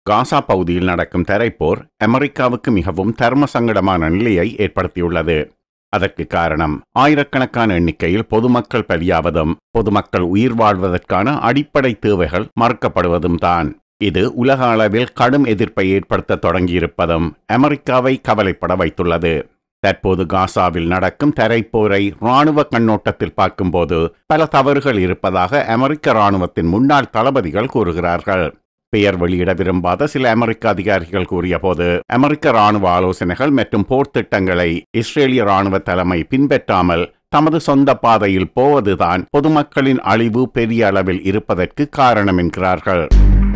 காசா பகுதியில் நடக்கும் தரைப்போர் அமெரிக்காவுக்கு மிகவும் தர்ம சங்கடமான நிலையை ஏற்படுத்தியுள்ளது அதற்கு காரணம் ஆயிரக்கணக்கான எண்ணிக்கையில் பொதுமக்கள் பலியாவதும் பொதுமக்கள் உயிர் வாழ்வதற்கான அடிப்படை தேவைகள் மறுக்கப்படுவதும் தான் இது உலக அளவில் கடும் எதிர்ப்பை ஏற்படுத்த தொடங்கியிருப்பதும் அமெரிக்காவை கவலைப்பட வைத்துள்ளது தற்போது காசாவில் நடக்கும் தரைப்போரை ராணுவ கண்ணோட்டத்தில் பார்க்கும்போது பல தவறுகள் இருப்பதாக அமெரிக்க ராணுவத்தின் முன்னாள் தளபதிகள் கூறுகிறார்கள் பெயர் வெளியிட விரும்பாத சில அமெரிக்க அதிகாரிகள் கூறியபோது அமெரிக்க ராணுவ ஆலோசனைகள் மற்றும் போர் திட்டங்களை இஸ்ரேலிய ராணுவ தலைமை பின்பற்றாமல் தமது சொந்த பாதையில் போவதுதான் பொதுமக்களின் அழிவு பெரிய அளவில் இருப்பதற்கு காரணம் என்கிறார்கள்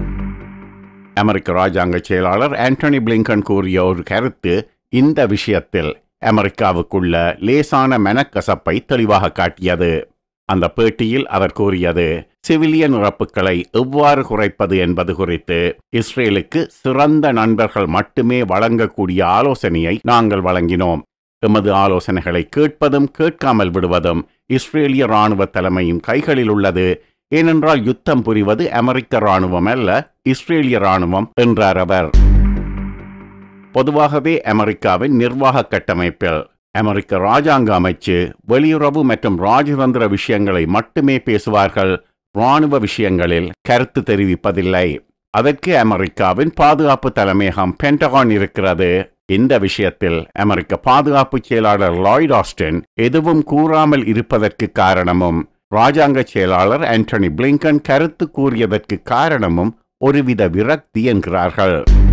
அமெரிக்க ராஜாங்க செயலாளர் ஆண்டனி பிளிங்கன் கூறிய ஒரு கருத்து இந்த விஷயத்தில் அமெரிக்காவுக்குள்ள லேசான மனக்கசப்பை தெளிவாக காட்டியது அந்த பேட்டியில் அவர் கூறியது சிவிலியன் இறப்புகளை எவ்வாறு குறைப்பது என்பது குறித்து இஸ்ரேலுக்கு சிறந்த நண்பர்கள் மட்டுமே வழங்கக்கூடிய ஆலோசனையை நாங்கள் வழங்கினோம் எமது ஆலோசனைகளை கேட்பதும் கேட்காமல் விடுவதும் இஸ்ரேலிய ராணுவ தலைமையின் கைகளில் உள்ளது ஏனென்றால் யுத்தம் புரிவது அமெரிக்க ராணுவம் அல்ல இஸ்ரேலிய ராணுவம் என்றார் அவர் பொதுவாகவே அமெரிக்காவின் நிர்வாக கட்டமைப்பில் அமெரிக்க ராஜாங்க அமைச்சு வெளியுறவு மற்றும் ராஜதந்திர விஷயங்களை மட்டுமே பேசுவார்கள் ராணுவ விஷயங்களில் கருத்து தெரிவிப்பதில்லை அதற்கு அமெரிக்காவின் பாதுகாப்பு தலைமையகம் பென்டகான் இருக்கிறது இந்த விஷயத்தில் அமெரிக்க பாதுகாப்பு செயலாளர் லாய்ட் ஆஸ்டின் எதுவும் கூறாமல் இருப்பதற்கு காரணமும் ராஜாங்க செயலாளர் ஆண்டனி பிளிங்கன் கருத்து கூறியதற்கு காரணமும் ஒருவித விரக்தி என்கிறார்கள்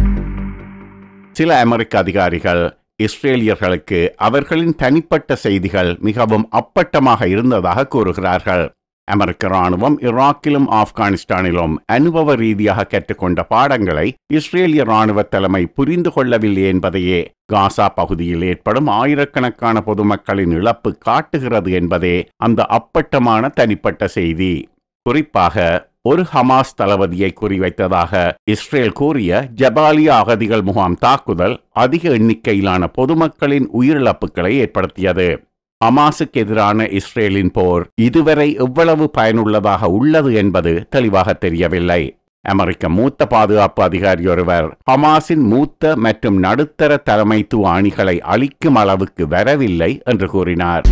சில அமெரிக்க அதிகாரிகள் இஸ்ரேலியர்களுக்கு அவர்களின் தனிப்பட்ட செய்திகள் மிகவும் அப்பட்டமாக இருந்ததாக கூறுகிறார்கள் அமெரிக்க ராணுவம் ஈராக்கிலும் ஆப்கானிஸ்தானிலும் அனுபவ ரீதியாக கற்றுக்கொண்ட பாடங்களை இஸ்ரேலிய ராணுவ தலைமை புரிந்து கொள்ளவில்லை என்பதையே காசா பகுதியில் ஏற்படும் ஆயிரக்கணக்கான பொதுமக்களின் இழப்பு காட்டுகிறது என்பதே அந்த அப்பட்டமான தனிப்பட்ட செய்தி குறிப்பாக ஒரு ஹமாஸ் தளபதியை குறிவைத்ததாக இஸ்ரேல் கூறிய ஜபாலியா அகதிகள் முகாம் தாக்குதல் அதிக எண்ணிக்கையிலான பொதுமக்களின் உயிரிழப்புகளை ஏற்படுத்தியது ஹமாஸுக்கு எதிரான இஸ்ரேலின் போர் இதுவரை எவ்வளவு பயனுள்ளதாக உள்ளது என்பது தெளிவாக தெரியவில்லை அமெரிக்க மூத்த பாதுகாப்பு அதிகாரி ஒருவர் ஹமாஸின் மூத்த மற்றும் நடுத்தர தலைமைத்துவ அணிகளை அளிக்கும் அளவுக்கு வரவில்லை என்று கூறினார்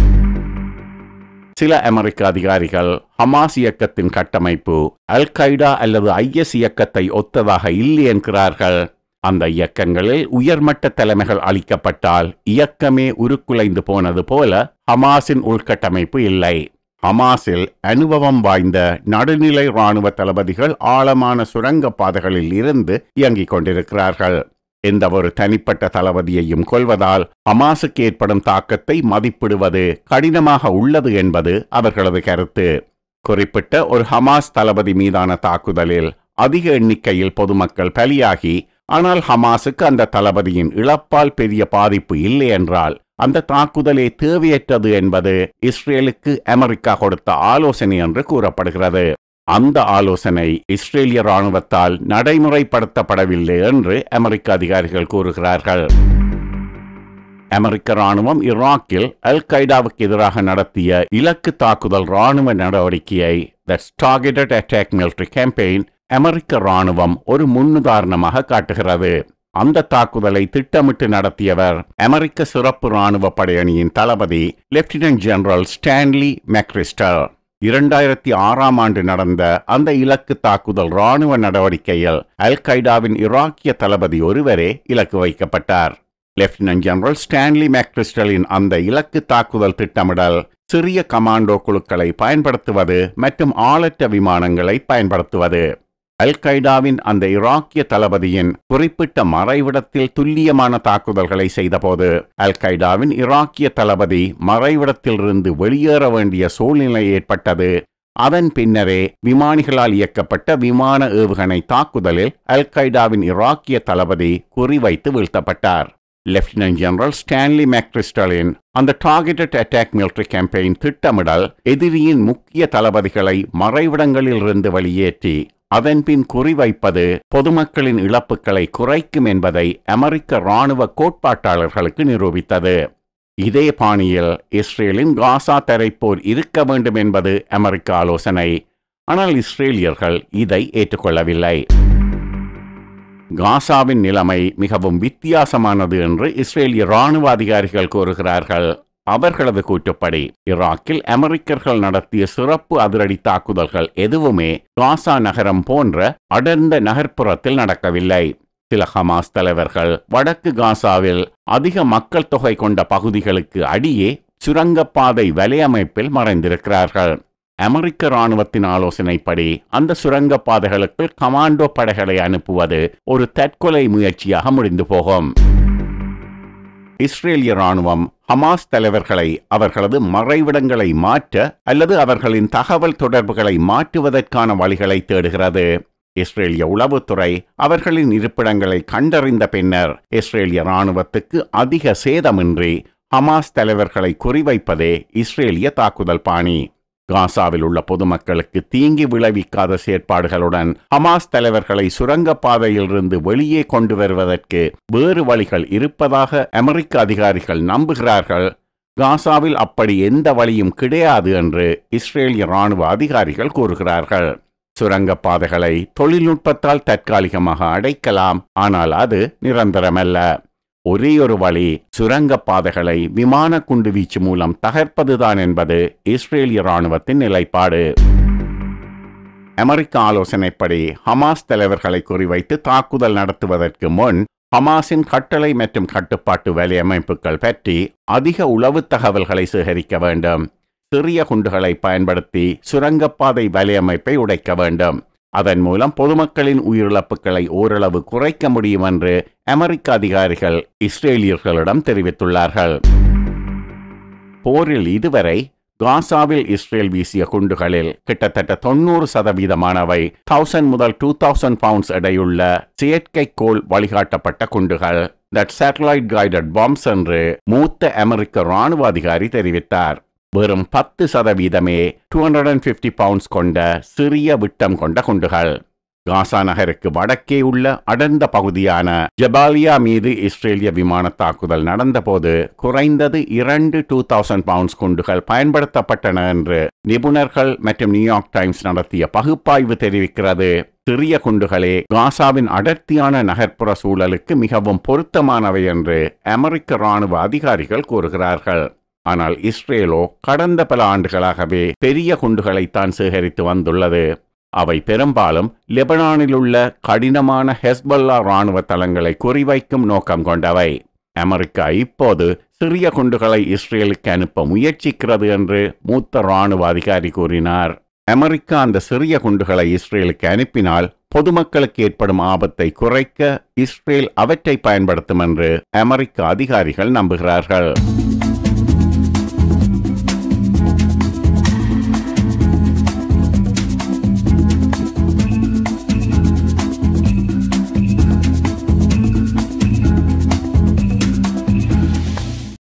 சில அமெரிக்க அதிகாரிகள் ஹமாஸ் இயக்கத்தின் கட்டமைப்பு அல் கைடா அல்லது ஐஎஸ் இயக்கத்தை ஒத்ததாக இல்லை என்கிறார்கள் அந்த இயக்கங்களில் உயர்மட்ட தலைமைகள் அளிக்கப்பட்டால் இயக்கமே உருக்குலைந்து போனது போல ஹமாஸின் உள்கட்டமைப்பு இல்லை ஹமாஸில் அனுபவம் வாய்ந்த நடுநிலை ராணுவ தளபதிகள் ஆழமான சுரங்க பாதைகளில் இருந்து இயங்கிக் கொண்டிருக்கிறார்கள் எந்த ஒரு தனிப்பட்ட தளபதியையும் கொள்வதால் ஹமாஸுக்கு ஏற்படும் தாக்கத்தை மதிப்பிடுவது கடினமாக உள்ளது என்பது அவர்களது கருத்து குறிப்பிட்ட ஒரு ஹமாஸ் தளபதி மீதான தாக்குதலில் அதிக எண்ணிக்கையில் பொதுமக்கள் பலியாகி ஆனால் ஹமாஸுக்கு அந்த தளபதியின் இழப்பால் பெரிய பாதிப்பு இல்லை என்றால் அந்த தாக்குதலே தேவையற்றது என்பது இஸ்ரேலுக்கு அமெரிக்கா கொடுத்த ஆலோசனை என்று கூறப்படுகிறது அந்த ஆலோசனை இஸ்ரேலிய ராணுவத்தால் நடைமுறைப்படுத்தப்படவில்லை என்று அமெரிக்க அதிகாரிகள் கூறுகிறார்கள் அமெரிக்க ராணுவம் ஈராக்கில் அல் கைடாவுக்கு எதிராக நடத்திய இலக்கு தாக்குதல் ராணுவ நடவடிக்கையை that's targeted attack military campaign அமெரிக்க ராணுவம் ஒரு முன்னுதாரணமாக காட்டுகிறது அந்த தாக்குதலை திட்டமிட்டு நடத்தியவர் அமெரிக்க சிறப்பு ராணுவ படையணியின் தளபதி லெப்டினன்ட் ஜெனரல் ஸ்டான்லி மெக்ரிஸ்டர் இரண்டாயிரத்தி ஆறாம் ஆண்டு நடந்த அந்த இலக்கு தாக்குதல் ராணுவ நடவடிக்கையில் அல் கைடாவின் ஈராக்கிய தளபதி ஒருவரே இலக்கு வைக்கப்பட்டார் லெப்டினன்ட் ஜெனரல் ஸ்டான்லி மேக்ரிஸ்டலின் அந்த இலக்கு தாக்குதல் திட்டமிடல் சிறிய கமாண்டோ குழுக்களை பயன்படுத்துவது மற்றும் ஆளற்ற விமானங்களை பயன்படுத்துவது அல் கைடாவின் அந்த ஈராக்கிய தளபதியின் குறிப்பிட்ட மறைவிடத்தில் துல்லியமான தாக்குதல்களை செய்தபோது அல் கைடாவின் ஈராக்கிய தளபதி மறைவிடத்திலிருந்து வெளியேற வேண்டிய சூழ்நிலை ஏற்பட்டது அதன் பின்னரே விமானிகளால் இயக்கப்பட்ட விமான ஏவுகணை தாக்குதலில் அல் கைடாவின் ஈராக்கிய தளபதி குறிவைத்து வீழ்த்தப்பட்டார் லெப்டினன்ட் ஜெனரல் ஸ்டான்லி மேக்ரிஸ்டலின் அந்த டார்கெட்டட் அட்டாக் மிலிட்டரி கேம்பெயின் திட்டமிடல் எதிரியின் முக்கிய தளபதிகளை மறைவிடங்களிலிருந்து வெளியேற்றி அதன்பின் குறிவைப்பது பொதுமக்களின் இழப்புகளை குறைக்கும் என்பதை அமெரிக்க ராணுவ கோட்பாட்டாளர்களுக்கு நிரூபித்தது இதே பாணியில் இஸ்ரேலின் காசா தரைப்போர் இருக்க வேண்டும் என்பது அமெரிக்க ஆலோசனை ஆனால் இஸ்ரேலியர்கள் இதை ஏற்றுக்கொள்ளவில்லை காசாவின் நிலைமை மிகவும் வித்தியாசமானது என்று இஸ்ரேலிய ராணுவ அதிகாரிகள் கூறுகிறார்கள் அவர்களது கூற்றுப்படி ஈராக்கில் அமெரிக்கர்கள் நடத்திய சிறப்பு அதிரடி தாக்குதல்கள் எதுவுமே காசா நகரம் போன்ற அடர்ந்த நகர்ப்புறத்தில் நடக்கவில்லை சில ஹமாஸ் தலைவர்கள் வடக்கு காசாவில் அதிக மக்கள் தொகை கொண்ட பகுதிகளுக்கு அடியே சுரங்கப்பாதை வலையமைப்பில் மறைந்திருக்கிறார்கள் அமெரிக்க ராணுவத்தின் ஆலோசனைப்படி அந்த சுரங்கப்பாதைகளுக்குள் கமாண்டோ படைகளை அனுப்புவது ஒரு தற்கொலை முயற்சியாக முடிந்து போகும் இஸ்ரேலிய ராணுவம் ஹமாஸ் தலைவர்களை அவர்களது மறைவிடங்களை மாற்ற அல்லது அவர்களின் தகவல் தொடர்புகளை மாற்றுவதற்கான வழிகளை தேடுகிறது இஸ்ரேலிய உளவுத்துறை அவர்களின் இருப்பிடங்களை கண்டறிந்த பின்னர் இஸ்ரேலிய ராணுவத்துக்கு அதிக சேதமின்றி ஹமாஸ் தலைவர்களை குறிவைப்பதே இஸ்ரேலிய தாக்குதல் பாணி காசாவில் உள்ள பொதுமக்களுக்கு தீங்கி விளைவிக்காத செயற்பாடுகளுடன் ஹமாஸ் தலைவர்களை சுரங்கப்பாதையிலிருந்து வெளியே கொண்டு வருவதற்கு வேறு வழிகள் இருப்பதாக அமெரிக்க அதிகாரிகள் நம்புகிறார்கள் காசாவில் அப்படி எந்த வழியும் கிடையாது என்று இஸ்ரேலிய ராணுவ அதிகாரிகள் கூறுகிறார்கள் சுரங்கப்பாதைகளை தொழில்நுட்பத்தால் தற்காலிகமாக அடைக்கலாம் ஆனால் அது நிரந்தரமல்ல ஒரே ஒரு வழி சுரங்கப்பாதைகளை விமான குண்டு வீச்சு மூலம் தகர்ப்பதுதான் என்பது இஸ்ரேலிய ராணுவத்தின் நிலைப்பாடு அமெரிக்க ஆலோசனைப்படி ஹமாஸ் தலைவர்களை குறிவைத்து தாக்குதல் நடத்துவதற்கு முன் ஹமாஸின் கட்டளை மற்றும் கட்டுப்பாட்டு வேலையமைப்புகள் பற்றி அதிக உளவு தகவல்களை சேகரிக்க வேண்டும் சிறிய குண்டுகளை பயன்படுத்தி சுரங்கப்பாதை வலையமைப்பை உடைக்க வேண்டும் அதன் மூலம் பொதுமக்களின் உயிரிழப்புகளை ஓரளவு குறைக்க முடியும் என்று அமெரிக்க அதிகாரிகள் இஸ்ரேலியர்களிடம் தெரிவித்துள்ளார்கள் போரில் இதுவரை காசாவில் இஸ்ரேல் வீசிய குண்டுகளில் கிட்டத்தட்ட தொண்ணூறு சதவீதமானவை தௌசண்ட் முதல் டூ தௌசண்ட் பவுண்ட்ஸ் எடையுள்ள செயற்கைக்கோள் வழிகாட்டப்பட்ட குண்டுகள் தட் சேட்டலைட் கைடட் பாம்ஸ் என்று மூத்த அமெரிக்க ராணுவ அதிகாரி தெரிவித்தார் வெறும் பத்து சதவீதமே two hundred and fifty pounds கொண்ட சிறிய விட்டம் கொண்ட குண்டுகள் காசா நகருக்கு வடக்கே உள்ள அடர்ந்த பகுதியான ஜபாலியா மீது இஸ்ரேலிய விமான தாக்குதல் நடந்தபோது குறைந்தது இரண்டு டூ தௌசண்ட் பவுண்ட்ஸ் குண்டுகள் பயன்படுத்தப்பட்டன என்று நிபுணர்கள் மற்றும் நியூயார்க் டைம்ஸ் நடத்திய பகுப்பாய்வு தெரிவிக்கிறது சிறிய குண்டுகளே காசாவின் அடர்த்தியான நகர்ப்புற சூழலுக்கு மிகவும் பொருத்தமானவை என்று அமெரிக்க ராணுவ அதிகாரிகள் கூறுகிறார்கள் ஆனால் இஸ்ரேலோ கடந்த பல ஆண்டுகளாகவே பெரிய குண்டுகளைத்தான் சேகரித்து வந்துள்ளது அவை பெரும்பாலும் லெபனானில் உள்ள கடினமான ஹெஸ்பல்லா ராணுவ தளங்களை குறிவைக்கும் நோக்கம் கொண்டவை அமெரிக்கா இப்போது சிறிய குண்டுகளை இஸ்ரேலுக்கு அனுப்ப முயற்சிக்கிறது என்று மூத்த ராணுவ அதிகாரி கூறினார் அமெரிக்கா அந்த சிறிய குண்டுகளை இஸ்ரேலுக்கு அனுப்பினால் பொதுமக்களுக்கு ஏற்படும் ஆபத்தை குறைக்க இஸ்ரேல் அவற்றை பயன்படுத்தும் என்று அமெரிக்க அதிகாரிகள் நம்புகிறார்கள்